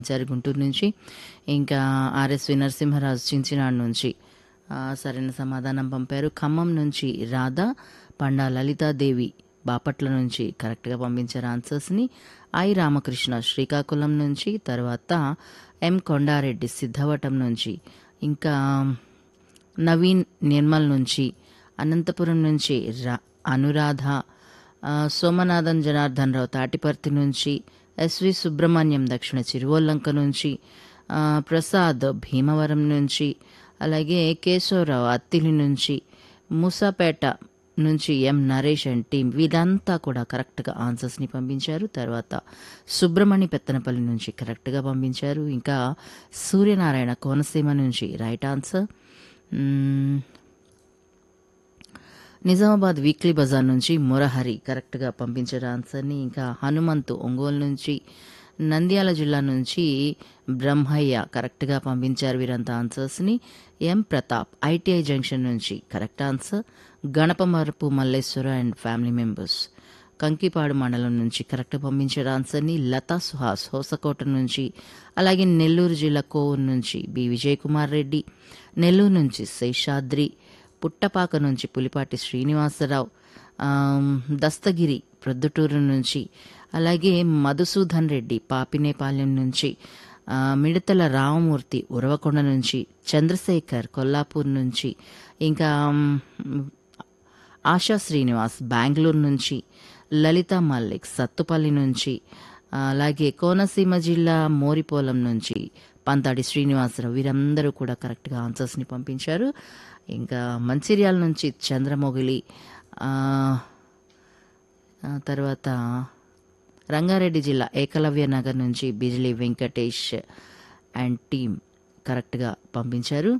పంపించారు గుంటూరు నుంచి ఇంకా ఆర్ఎస్వి నరసింహరాజు చించినాడు నుంచి ఆ, సరైన సమాధానం పంపారు ఖమ్మం నుంచి రాధా పండా లలితాదేవి బాపట్ల నుంచి కరెక్ట్గా పంపించారు ఆన్సర్స్ని ఐ రామకృష్ణ శ్రీకాకుళం నుంచి తర్వాత ఎం కొండారెడ్డి సిద్ధవటం నుంచి ఇంకా నవీన్ నిర్మల్ నుంచి అనంతపురం నుంచి రా అనురాధ ఆ, సోమనాథన్ జనార్దన్ రావు తాటిపర్తి నుంచి ఎస్వి సుబ్రహ్మణ్యం దక్షిణ చిరువల్లంక నుంచి ఆ, ప్రసాద్ భీమవరం నుంచి అలాగే కేశవరావు అత్తిలి నుంచి మూసాపేట నుంచి ఎం నరేష్ అండ్ టీం వీళ్ళంతా కూడా కరెక్ట్గా ఆన్సర్స్ని పంపించారు తర్వాత సుబ్రహ్మణ్య పెత్తనపల్లి నుంచి కరెక్ట్గా పంపించారు ఇంకా సూర్యనారాయణ కోనసీమ నుంచి రైట్ ఆన్సర్ మ్మ్. నిజామాబాద్ వీక్లీ బజార్ నుంచి మురహరి కరెక్ట్గా పంపించారు ఆన్సర్ని ఇంకా హనుమంతు ఒంగోలు నుంచి నంద్యాల జిల్లా నుంచి బ్రహ్మయ్య కరెక్ట్గా పంపించారు వీరంతా ఆన్సర్స్ని ఎం ప్రతాప్ ఐటీఐ జంక్షన్ నుంచి correct answer Ganapamarapu Malleswara and family members Kankipadu మండలం నుంచి కరెక్ట్ పంపించారు ఆన్సర్ని లతా సుహాస్ హోసకోట నుంచి అలాగే నెల్లూరు జిల్లా కోవూరు నుంచి బి విజయ్ కుమార్ రెడ్డి నెల్లూరు నుంచి శేషాద్రి పుట్టపాక నుంచి పులిపాటి శ్రీనివాసరావు ఆమ్, దస్తగిరి ప్రొద్దుటూరు నుంచి అలాగే మధుసూదన్ రెడ్డి పాపినేపాలెం నుంచి ఆ, మిడతల రామమూర్తి ఉరవకొండ నుంచి చంద్రశేఖర్ కొల్లాపూర్ నుంచి ఇంకా ఆమ్, ఆశా శ్రీనివాస్ బెంగళూరు నుంచి లలిత మల్లిక్ సత్తుపల్లి నుంచి ఆ, అలాగే కోనసీమ జిల్లా మోరిపోలం నుంచి పంతాడి శ్రీనివాసరావు వీరందరూ కూడా కరెక్ట్గా ఆన్సర్స్ని పంపించారు ఇంకా మంచిర్యాల నుంచి చంద్రమొగిలి ఆ, ఆ తర్వాత రంగారెడ్డి జిల్లా ఏకలవ్య నగర్ నుంచి బిజిలీ వెంకటేష్ అండ్ టీమ్ కరెక్ట్గా పంపించారు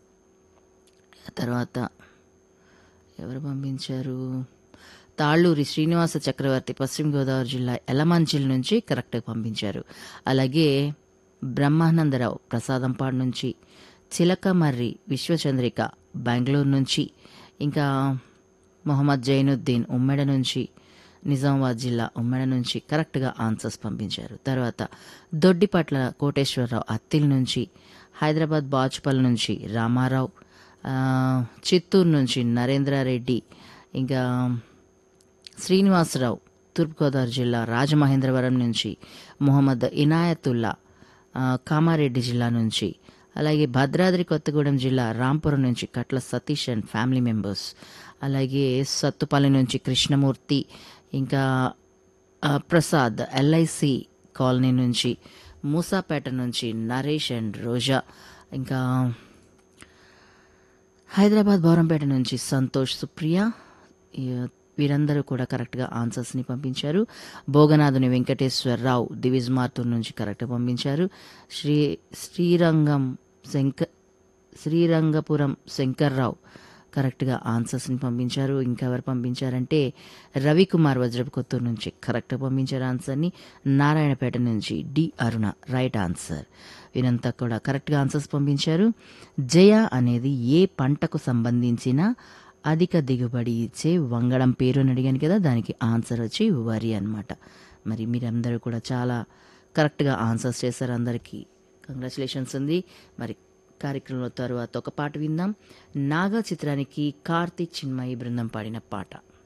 తర్వాత ఎవరు పంపించారు తాళ్ళూరి శ్రీనివాస చక్రవర్తి పశ్చిమ గోదావరి జిల్లా ఎలమంచిల్ నుంచి కరెక్ట్గా పంపించారు అలాగే బ్రహ్మానందరావు ప్రసాదంపాడు నుంచి చిలకమర్రి విశ్వచంద్రిక బెంగళూరు నుంచి ఇంకా మొహమ్మద్ జైనుద్దీన్ ఉమ్మెడ నుంచి నిజామాబాద్ జిల్లా ఉమ్మెడ నుంచి కరెక్ట్గా ఆన్సర్స్ పంపించారు తర్వాత దొడ్డిపట్ల కోటేశ్వరరావు అత్తిల్ నుంచి హైదరాబాద్ బాచుపల్ నుంచి రామారావు ఆ, చిత్తూరు నుంచి నరేంద్రారెడ్డి ఇంకా శ్రీనివాసరావు తూర్పుగోదావరి జిల్లా రాజమహేంద్రవరం నుంచి మొహమ్మద్ ఇనాయతుల్లా ఆ, కామారెడ్డి జిల్లా నుంచి అలాగే భద్రాద్రి కొత్తగూడెం జిల్లా రాంపురం నుంచి Katla Satish and family members అలాగే సత్తుపల్లి నుంచి కృష్ణమూర్తి ఇంకా ఆ, ప్రసాద్ ఎల్ఐసి కాలనీ నుంచి మూసాపేట నుంచి నరేష్ అండ్ రోజా ఇంకా హైదరాబాద్ బౌరంపేట నుంచి సంతోష్ సుప్రియ ఈ, వీరందరూ కూడా కరెక్ట్గా ఆన్సర్స్ని పంపించారు భోగనాథుని వెంకటేశ్వరరావు దివిజ్ మార్తూర్ నుంచి కరెక్ట్గా పంపించారు శ్రీ శ్రీరంగం శంక శ్రీరంగపురం శంకర్రావు కరెక్ట్గా ఆన్సర్స్ని పంపించారు ఇంకెవరు పంపించారంటే రవికుమార్ వజ్రపు కొత్తూరు నుంచి కరెక్ట్గా పంపించారు ఆన్సర్ని నారాయణపేట నుంచి డి అరుణ రైట్ ఆన్సర్ వీరంతా కూడా కరెక్ట్గా ఆన్సర్స్ పంపించారు జయ అనేది ఏ పంటకు సంబంధించిన అధిక దిగుబడి ఇచ్చే వంగడం పేరు అని అడిగాను కదా దానికి ఆన్సర్ వచ్చి వరి అన్నమాట మరి మీరందరూ కూడా చాలా కరెక్ట్గా ఆన్సర్స్ చేశారు అందరికీ కంగ్రాచులేషన్స్ ఉంది మరి కార్యక్రమంలో తర్వాత ఒక పాట విందాం నాగా చిత్రానికి కార్తీక్ చిన్మయి బృందం పాడిన పాట